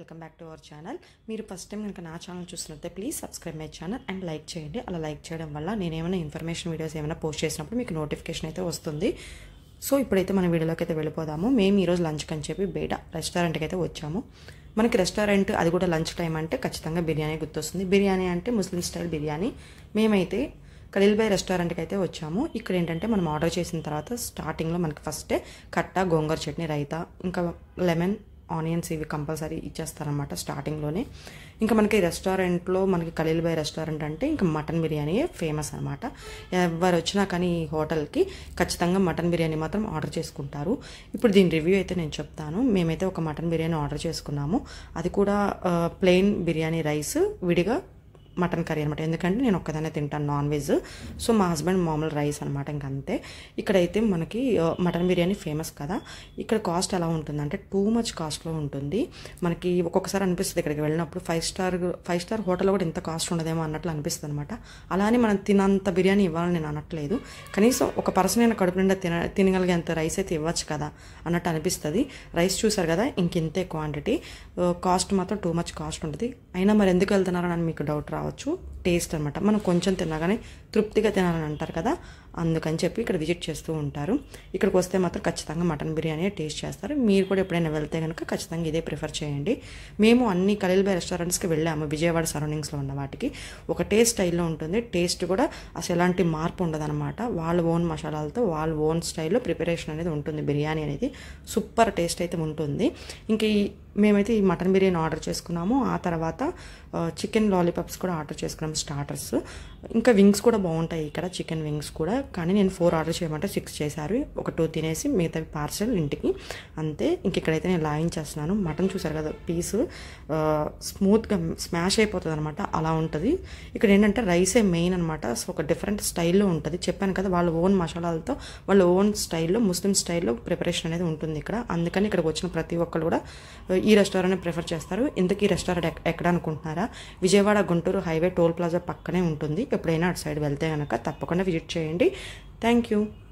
welcome back to our channel మీరు first time కనుక నా ఛానల్ చూస్తున్నట్టే please subscribe my channel and like చేయండి అలా లైక్ చేయడం వల్ల నేను ఏమైనా ఇన్ఫర్మేషన్ వీడియోస్ ఏమైనా పోస్ట్ చేసినప్పుడు మీకు నోటిఫికేషన్ అయితే వస్తుంది సో ఇప్పుడైతే మన వీడియోలోకి అయితే వెళ్ళిపోదాము మేము ఈరోజు లంచ్కి అని చెప్పి బయట రెస్టారెంట్కి అయితే వచ్చాము మనకి రెస్టారెంట్ అది కూడా లంచ్ టైం అంటే ఖచ్చితంగా బిర్యానీ గుర్తొస్తుంది బిర్యానీ అంటే ముస్లిం స్టైల్ బిర్యానీ మేమైతే ఖలీల్బాయ్ రెస్టారెంట్కి అయితే వచ్చాము ఇక్కడ ఏంటంటే మనం ఆర్డర్ చేసిన తర్వాత స్టార్టింగ్లో మనకి ఫస్టే కట్ట గోంగూర చట్నీ రైతా ఇంకా లెమన్ ఆనియన్స్ ఇవి కంపల్సరీ ఇచ్చేస్తారనమాట స్టార్టింగ్లోనే ఇంకా మనకి రెస్టారెంట్లో మనకి ఖలీల్బాయ్ రెస్టారెంట్ అంటే ఇంకా మటన్ బిర్యానీయే ఫేమస్ అనమాట ఎవరు వచ్చినా కానీ ఈ హోటల్కి ఖచ్చితంగా మటన్ బిర్యానీ మాత్రం ఆర్డర్ చేసుకుంటారు ఇప్పుడు దీని రివ్యూ అయితే నేను చెప్తాను మేమైతే ఒక మటన్ బిర్యానీ ఆర్డర్ చేసుకున్నాము అది కూడా ప్లెయిన్ బిర్యానీ రైస్ విడిగా మటన్ కర్రీ అనమాట ఎందుకంటే నేను ఒక్కదానే తింటాను నాన్ వెజ్ సో మా హస్బెండ్ మామూలు రైస్ అనమాట ఇంకంతే ఇక్కడైతే మనకి ఆ, మటన్ బిర్యానీ ఫేమస్ కదా ఇక్కడ కాస్ట్ ఎలా ఉంటుందంటే టూ మచ్ కాస్ట్లో ఉంటుంది మనకి ఒక్కొక్కసారి అనిపిస్తుంది ఇక్కడికి వెళ్ళినప్పుడు ఫైవ్ స్టార్ ఫైవ్ స్టార్ హోటల్లో కూడా ఇంత కాస్ట్ ఉండదేమో అన్నట్లు అనిపిస్తుంది అనమాట అలానే మనం తినంత బిర్యానీ ఇవ్వాలని నేను అనట్లేదు కనీసం ఒక పర్సన్ అయినా కడుపు నిండా తిన తినగలిగేంత రైస్ అయితే ఇవ్వచ్చు కదా అన్నట్టు అనిపిస్తుంది రైస్ చూసారు కదా ఇంకింతే క్వాంటిటీ కాస్ట్ మాత్రం టూ మచ్ కాస్ట్ ఉంటుంది అయినా మరి ఎందుకు వెళ్తున్నారని అని మీకు డౌట్ రావచ్చు టేస్ట్ అనమాట మనం కొంచెం తినగానే తృప్తిగా తినాలని అంటారు కదా అందుకని చెప్పి ఇక్కడ విజిట్ చేస్తూ ఉంటారు ఇక్కడికి వస్తే మాత్రం ఖచ్చితంగా మటన్ బిర్యానీ టేస్ట్ చేస్తారు మీరు కూడా ఎప్పుడైనా వెళ్తే కనుక ఖచ్చితంగా ఇదే ప్రిఫర్ చేయండి మేము అన్ని కలీల్బాయ్ రెస్టారెంట్స్కి వెళ్ళాము విజయవాడ సరౌండింగ్స్లో ఉన్న వాటికి ఒకటే స్టైల్లో ఉంటుంది టేస్ట్ కూడా అసలు ఎలాంటి మార్పు ఉండదన్నమాట వాళ్ళ ఓన్ మసాలాలతో వాళ్ళ ఓన్ స్టైల్లో ప్రిపరేషన్ అనేది ఉంటుంది బిర్యానీ అనేది సూపర్ టేస్ట్ అయితే ఉంటుంది ఇంక ఈ మేమైతే ఈ మటన్ బిర్యానీ ఆర్డర్ చేసుకున్నాము ఆ తర్వాత చికెన్ లాలీపాప్స్ కూడా ఆర్డర్ చేసుకున్నాము స్టార్టర్స్ ఇంకా వింగ్స్ కూడా బాగుంటాయి ఇక్కడ చికెన్ వింగ్స్ కూడా కానీ నేను ఫోర్ ఆర్డర్ చేయమంటే సిక్స్ చేశారు ఒక టూ తినేసి మిగతా పార్సల్ ఇంటికి అంతే ఇంక ఇక్కడైతే నేను లాయించేస్తున్నాను మటన్ చూసారు కదా పీసు స్మూత్గా స్మాష్ అయిపోతుంది అనమాట అలా ఉంటుంది ఇక్కడ ఏంటంటే రైసే మెయిన్ అనమాట సో ఒక డిఫరెంట్ స్టైల్లో ఉంటుంది చెప్పాను కదా వాళ్ళ ఓన్ మసాలాలతో వాళ్ళ ఓన్ స్టైల్లో ముస్లిం స్టైల్లో ప్రిపరేషన్ అనేది ఉంటుంది ఇక్కడ అందుకని ఇక్కడికి వచ్చిన ప్రతి ఒక్కరు కూడా ఈ రెస్టారెంట్ ప్రిఫర్ చేస్తారు ఇంతకీ ఈ రెస్టారెంట్ ఎక్- ఎక్కడ అనుకుంటున్నారా Vijayawada Guntur highway toll plaza పక్కనే ఉంటుంది ఎప్పుడైనా అటు సైడ్ వెళ్తే కనుక తప్పకుండా విజిట్ చేయండి థ్యాంక్ యూ